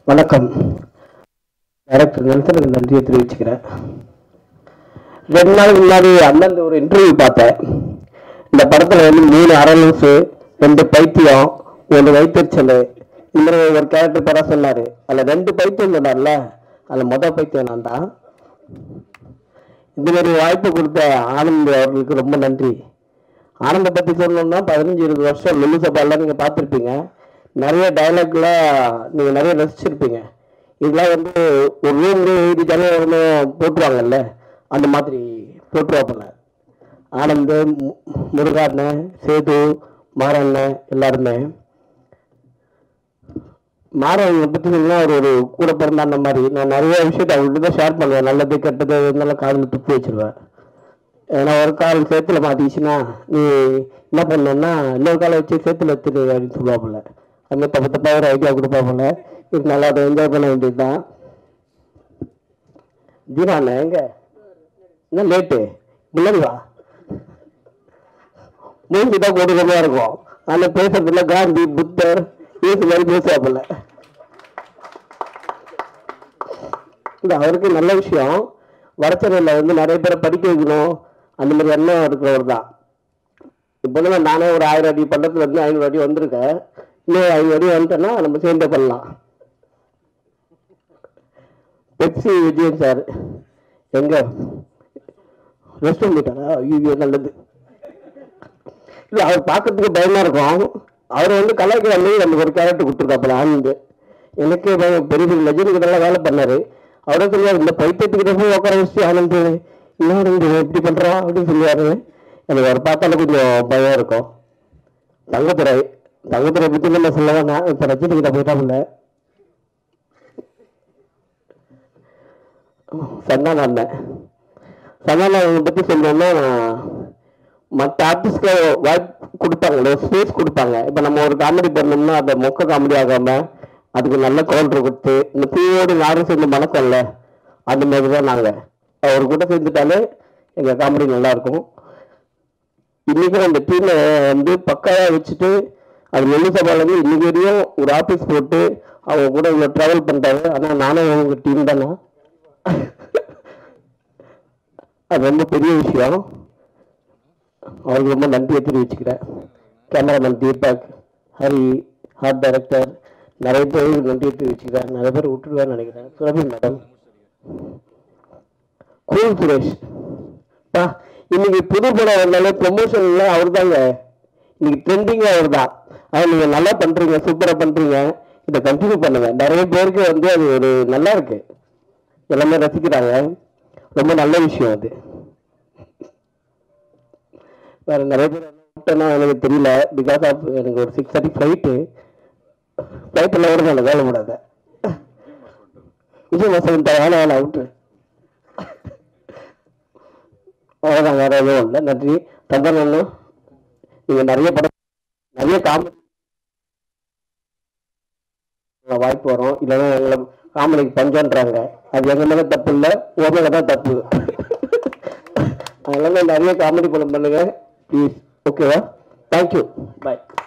வணக்கம் டைரக்டர் நெல்சனுக்கு நன்றியை தெரிவிச்சுக்கிறேன் ரெண்டு நாளுக்கு முன்னாடி அண்ணன் ஒரு இன்டர்வியூ பார்த்தேன் இந்த படத்துல வந்து மூணு அரலூசு ரெண்டு பைத்தியம் ஒன்று வைத்தறிச்சல் இந்த மாதிரி ஒரு கேரக்டர் பேரா சொன்னாரு அதுல ரெண்டு பைத்தியம் சொன்னார்ல அதுல மொதல் பைத்தியம் நான் தான் இந்த மாதிரி வாய்ப்பு கொடுத்த ஆனந்த் அவர்களுக்கு ரொம்ப நன்றி ஆனந்த பத்தி சொல்லணும்னா பதினஞ்சு இருபது வருஷம் லுலு சபால நீங்க பார்த்துருப்பீங்க நிறைய டைலாக்ல நீங்க நிறைய ரசிச்சிருப்பீங்க இதெல்லாம் வந்து ஒரு ரூம்ல எழுதி ஜனவரமே போட்டுருவாங்கல்ல அந்த மாதிரி போட்டுருவாப்புல ஆனந்த் மு- முருகா அண்ணன் சேது மாறண்ணன் எல்லாருமே மாறவங்களை பற்றி சொல்லலாம் அவர் ஒரு கூட பிறந்த அந்த மாதிரி நான் நிறைய விஷயத்த அவர்கிட்ட தான் ஷேர் பண்ணுவேன் நல்லது கெட்டது இருந்தாலும் காதில் துப்பி வச்சிருவேன் ஏன்னா ஒரு கால் சேத்துல மாட்டிச்சுன்னா நீ என்ன பண்ணணும்னா இன்னொரு காலை வச்சு சேத்துல எடுத்துரு அப்படின்னு சொல்லுவாப்புல அது மாதிரி தப்பு தப்பா ஒரு ஐடியா கொடுப்பாப்புல இருந்தாலும் அதை என்ஜாய் பண்ண வேண்டியதுதான் ஜீராண்ணே எங்க என்ன லேட்டு முன்னாடி வா மூஞ்சி தான் கொடூரமா இருக்கும் ஆனா பேசுறதுல காந்தி புத்தர் இயேசு மாதிரி பேசுவாப்புல இல்ல அவருக்கு நல்ல விஷயம் வடச்சென்னையில் வந்து நிறைய பேரை படிக்க வைக்கணும் அந்த மாதிரி எண்ணம் இருக்கிறவர் தான் இப்போ நான் நானே ஒரு ஆயிரம் அடி பள்ளத்துல இருந்து ஐநூறு அடி வந்திருக்கேன் இன்னும் ஐநூறு அடி வந்துட்டேன்னா நம்ம சேர்ந்தே பண்ணலாம் பெப்சி விஜயன் சார் எங்க ரெஸ்ட் ரூம் போயிட்டாரா ஐயோ நல்லது இல்ல அவர் பார்க்கறதுக்கு பயமா இருக்கும் அவர் வந்து கலாய்க்கிற மாதிரி நமக்கு ஒரு கேரக்டர் கொடுத்துருக்காப்புல ஆனந்த் எனக்கே பயம் பெரிய பெரிய லெஜண்ட் கிட்டலாம் வேலை பண்ணாரு அவரே சொல்லுவார் இந்த பைத்தியத்துக்கிட்ட போய் உட்கார வச்சு ஆனந்த் என்ன ஆனந்த் இவன் இப்படி பண்றான் அப்படின்னு சொல்லுவாரு எனக்கு அவர் பார்த்தாலும் கொஞ்சம் பயம் இருக்கும் தங்கத்துறை தங்கத்துறை பத்தி நம்ம சொல்ல வேணாம் இப்ப ரஜினி கிட்ட போயிட்டாப்புல சந்தான அண்ணன் சந்தான அண்ணனை பத்தி சொல்லணும்னா மற்ற ஆர்டிஸ்ட்க்கு வாய்ப்பு கொடுப்பாங்களே ஸ்பேஸ் கொடுப்பாங்க இப்போ நம்ம ஒரு காமெடி பண்ணோம்னா அதை மொக்க காமெடி ஆகாம அதுக்கு நல்ல கவுண்டர் கொடுத்து இந்த பூவோடு யாரும் சேர்ந்து மணக்கம்ல அந்த மாதிரி தான் நாங்கள் அவர் கூட சேர்ந்துட்டாலே எங்கள் காமெடி நல்லா இருக்கும் இன்னைக்கும் அந்த டீமை வந்து பக்காவா வச்சுட்டு அது நெல்லு சபாலேருந்து இன்னைக்கு வரையும் ஒரு ஆஃபீஸ் போட்டு அவங்க கூட இவ்வளோ ட்ராவல் பண்ணுறாரு ஆனால் நானும் அவங்க டீம் தானே அது ரொம்ப பெரிய விஷயம் அவருக்கு ரொம்ப நன்றியை தெரிவிச்சுக்கிறேன் cameraman Deepak Hari art director நிறைய பேர் நன்றியை தெரிவிச்சுக்கிறேன் நிறைய பேர் விட்டுருவேன்னு நினைக்கிறேன் சுரபி மேடம் கூல் சுரேஷ் பா இன்னைக்கு புது படம் வந்தாலே ப்ரொமோஷன்ல அவர் தாங்க இன்னைக்கு ட்ரெண்டிங்கே அவர் தான் அது நீங்க நல்லா பண்றீங்க சூப்பரா பண்றீங்க இதை கண்டினியூ பண்ணுங்க நிறைய பேருக்கு வந்து அது ஒரு நல்லா இருக்கு எல்லாமே ரசிக்கிறாங்க ரொம்ப நல்ல விஷயம் அது வேற நிறைய பேர் என்ன விட்டேன்னா எனக்கு தெரியல பிகாஸ் ஆஃப் எனக்கு ஒரு சிக்ஸ் தேர்ட்டி ஃப்ளைட்டு ஃப்ளைட்டில் வருது எனக்கு வேலை முடியாத விஜய் வசந்த் வேலை வேலை விட்டு அவ்வளோதான் வேற எதுவும் இல்லை நன்றி தந்தனு நீங்கள் நிறைய படம் நிறைய காமெடி வாய்ப்பு வரும் இல்லைன்னா எங்களை காமெடிக்கு பஞ்சம்ன்றாங்க அது எங்க மேல தப்பு இல்லை உன் மேல தான் தப்பு அதனால நிறைய காமெடி படம் பண்ணுங்க ப்ளீஸ் ஓகேவா தேங்க்யூ பாய்